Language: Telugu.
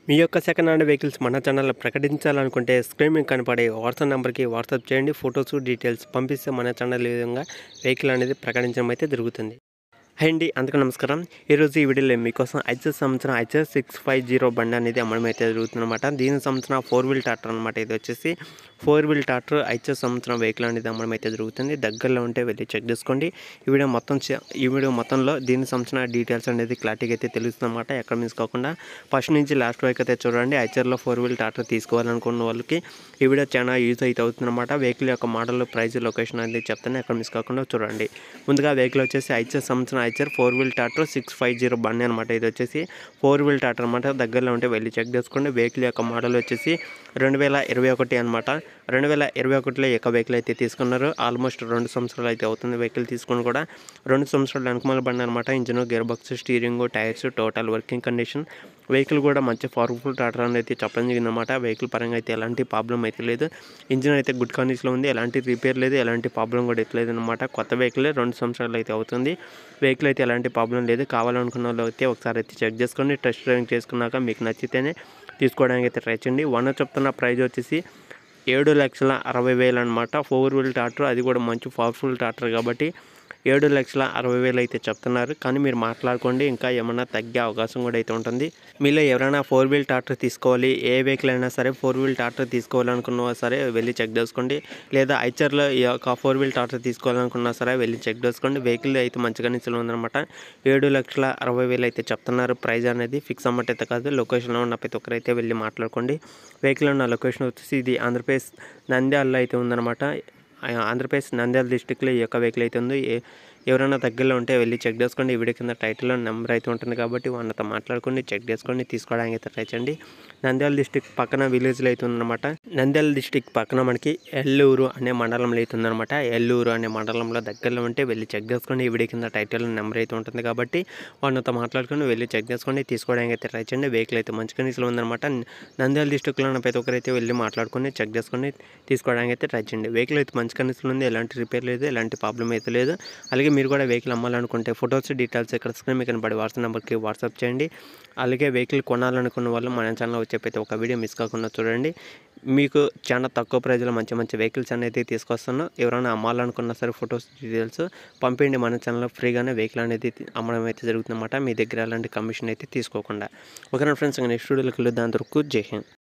మీ యొక్క సెకండ్ హ్యాండ్ వెహికల్స్ మన ఛానల్లో ప్రకటించాలనుకుంటే స్క్రీన్ మీద కనపడే వాట్సాప్ నెంబర్కి వాట్సాప్ చేయండి ఫొటోస్ డీటెయిల్స్ పంపిస్తే మన ఛానల్ ఈ విధంగా వెహికల్ అనేది ప్రకటించడం అయితే జరుగుతుంది హై అండి అందుకు నమస్కారం ఈరోజు ఈ వీడియోలో మీకోసం ఐచర్ సంవత్సరం ఐచర్ సిక్స్ ఫైవ్ జీరో బండి అనేది అమ్మడం అయితే జరుగుతుందన్నమాట దీని సంవత్సరం ఫోర్ వీల్ టాటర్ అనమాట ఇది వచ్చేసి ఫోర్ వీల్ టాటర్ ఐచర్ సంవత్సరం వెహికల్ అనేది అమ్మడం అయితే జరుగుతుంది దగ్గరలో ఉంటే వెళ్ళి చెక్ చేసుకోండి ఈ వీడియో మొత్తం చే- ఈ వీడియో మొత్తంలో దీని సంవత్సరం డీటెయిల్స్ అనేది క్లారిటీగా అయితే తెలుస్తుందన్నమాట ఎక్కడ మిస్ కాకుండా ఫస్ట్ నుంచి లాస్ట్ వరకు అయితే చూడండి ఐచర్లో ఫోర్ వీల్ టాటర్ తీసుకోవాలనుకున్న వాళ్ళకి ఈ వీడియో చాలా యూజ్ అయితే అవుతుందన్నమాట వెహికల్ యొక్క మోడల్ ప్రైస్ లొకేషన్ అనేది చెప్తాను ఎక్కడ మిస్ కాకుండా చూడండి ముందుగా వెహికల్ వచ్చేసి ఐచర్ సంవత్సరం ఐచర్ ఫోర్ వీల్ టాటర్ సిక్స్ ఫైవ్ జీరో బండి అనమాట ఇది వచ్చేసి ఫోర్ వీల్ టాటర్ అనమాట దగ్గరలో ఉంటే వెళ్ళి చెక్ చేసుకోండి వెహికల్ యొక్క మోడల్ వచ్చేసి రెండు వేల ఇరవై ఒకటి అనమాట రెండు వేల ఇరవై ఒకటిలో ఈ యొక్క వెహికల్ అయితే తీసుకున్నారు ఆల్మోస్ట్ రెండు సంవత్సరాలు అయితే అవుతుంది వెహికల్ తీసుకుని కూడా రెండు సంవత్సరాలు వెనకమాల బండి అనమాట engine gear box steering tyres total working condition vehicle కూడా మంచి పవర్ఫుల్ టాటర్ అని అయితే చెప్పడం జరిగిందన్నమాట వెహికల్ పరంగా అయితే ఎలాంటి ప్రాబ్లం అయితే లేదు ఇంజిన్ అయితే గుడ్ కండిషన్లో ఉంది ఎలాంటి రిపేర్ లేదు ఎలాంటి ప్రాబ్లం కూడా అయితే లేదన్నమాట కొత్త వెహికల్ రెండు సంవత్సరాలు అయితే అవుతుంది వెహికల్ అయితే ఎలాంటి ప్రాబ్లం లేదు కావాలనుకున్న వాళ్ళు అయితే ఒకసారి అయితే చెక్ చేసుకోండి టెస్ట్ డ్రైవింగ్ చేసుకున్నాక మీకు నచ్చితేనే తీసుకోవడానికి అయితే ట్రై చేయండి వన్ చెప్తున్న ప్రైస్ వచ్చేసి ఏడు లక్షల అరవై వేలు అనమాట ఫోర్ వీల్ టాటర్ అది కూడా మంచి పవర్ఫుల్ టాటర్ కాబట్టి ఏడు లక్షల అరవై వేలు అయితే చెప్తున్నారు కానీ మీరు మాట్లాడుకోండి ఇంకా ఏమైనా తగ్గే అవకాశం కూడా అయితే ఉంటుంది మీలో ఎవరైనా ఫోర్ వీల్ టాటర్ తీసుకోవాలి ఏ వెహికల్ అయినా సరే ఫోర్ వీల్ టాటర్ తీసుకోవాలనుకున్నా సరే వెళ్ళి చెక్ చేసుకోండి లేదా ఐచర్లో ఈ యొక్క ఫోర్ వీల్ టాటర్ తీసుకోవాలనుకున్నా సరే వెళ్ళి చెక్ చేసుకోండి వెహికల్ అయితే మంచిగా నిల్చుని ఉందన్నమాట ఏడు లక్షల అరవై వేలు అయితే చెప్తున్నారు ప్రైస్ అనేది ఫిక్స్ అమౌంట్ అయితే కాదు లొకేషన్లో ఉన్న ప్రతి ఒక్కరైతే వెళ్ళి మాట్లాడుకోండి వెహికల్ ఉన్న లొకేషన్ వచ్చేసి ఇది ఆంధ్రప్రదేశ్ నంద్యాలలో అయితే ఉందన్నమాట ఆ ఆంధ్రప్రదేశ్ నంద్యాల డిస్టిక్లో ఈ యొక్క వెహికల్ అయితే ఉంది ఏ- ఎవరైనా దగ్గరలో ఉంటే వెళ్ళి చెక్ చేసుకోండి ఈ వీడియో కింద టైటిల్లో నెంబర్ అయితే ఉంటుంది కాబట్టి వాళ్ళతో మాట్లాడుకోండి చెక్ చేసుకోండి తీసుకోవడానికి అయితే ట్రై చేయండి నంద్యాల డిస్టిక్ పక్కన విలేజ్లో అయితే ఉందన్నమాట నంద్యాల డిస్టిక్ పక్కన మనకి ఎల్లూరు అనే మండలంలో అయితే ఉందన్నమాట ఎల్లూరు అనే మండలంలో దగ్గరలో ఉంటే వెళ్ళి చెక్ చేసుకోండి ఈ వీడియో కింద టైటిల్ నెంబర్ అయితే ఉంటుంది కాబట్టి వాళ్ళతో మాట్లాడుకొని వెళ్ళి చెక్ చేసుకోండి తీసుకోవడానికి అయితే ట్రై చేయండి వెహికల్ అయితే మంచి కండిషన్లో ఉందన్నమాట నంద్యాల డిస్టిక్లో ఉన్న ప్రతి ఒక్కరైతే వెళ్ళి మాట్లాడుకొని చెక్ చేసుకొని తీసుకోవడానికి అయితే ట్రై చేయండి వెహికల్ అయితే మంచి కండిషన్లో ఉంది ఎలాంటి రిపేర్ లేదు ఎలాంటి ప్రాబ్లం అయితే లేదు అలాగే మీరు కూడా వెహికల్ అమ్మాలనుకుంటే ఫొటోస్ డీటెయిల్స్ ఇక్కడ స్క్రీన్ మీద కనబడి వాట్సాప్ నెంబర్కి వాట్సాప్ చేయండి అలాగే వెహికల్ కొనాలనుకున్న వాళ్ళు మన ఛానల్ వచ్చే ప్రతి ఒక్క వీడియో మిస్ కాకుండా చూడండి మీకు చాలా తక్కువ ప్రైజ్లో మంచి మంచి వెహికల్స్ అనేది తీసుకొస్తున్నాం ఎవరైనా అమ్మాలనుకున్నా సరే ఫొటోస్ డీటెయిల్స్ పంపించండి మన ఛానల్లో ఫ్రీగానే వెహికల్ అనేది అమ్మడం అయితే జరుగుతుందన్నమాట మీ దగ్గర ఎలాంటి కమిషన్ అయితే తీసుకోకుండా ఓకేనా ఫ్రెండ్స్ నెక్స్ట్ వీడియోకి వెళ్ళి దాని వరకు జై హింద్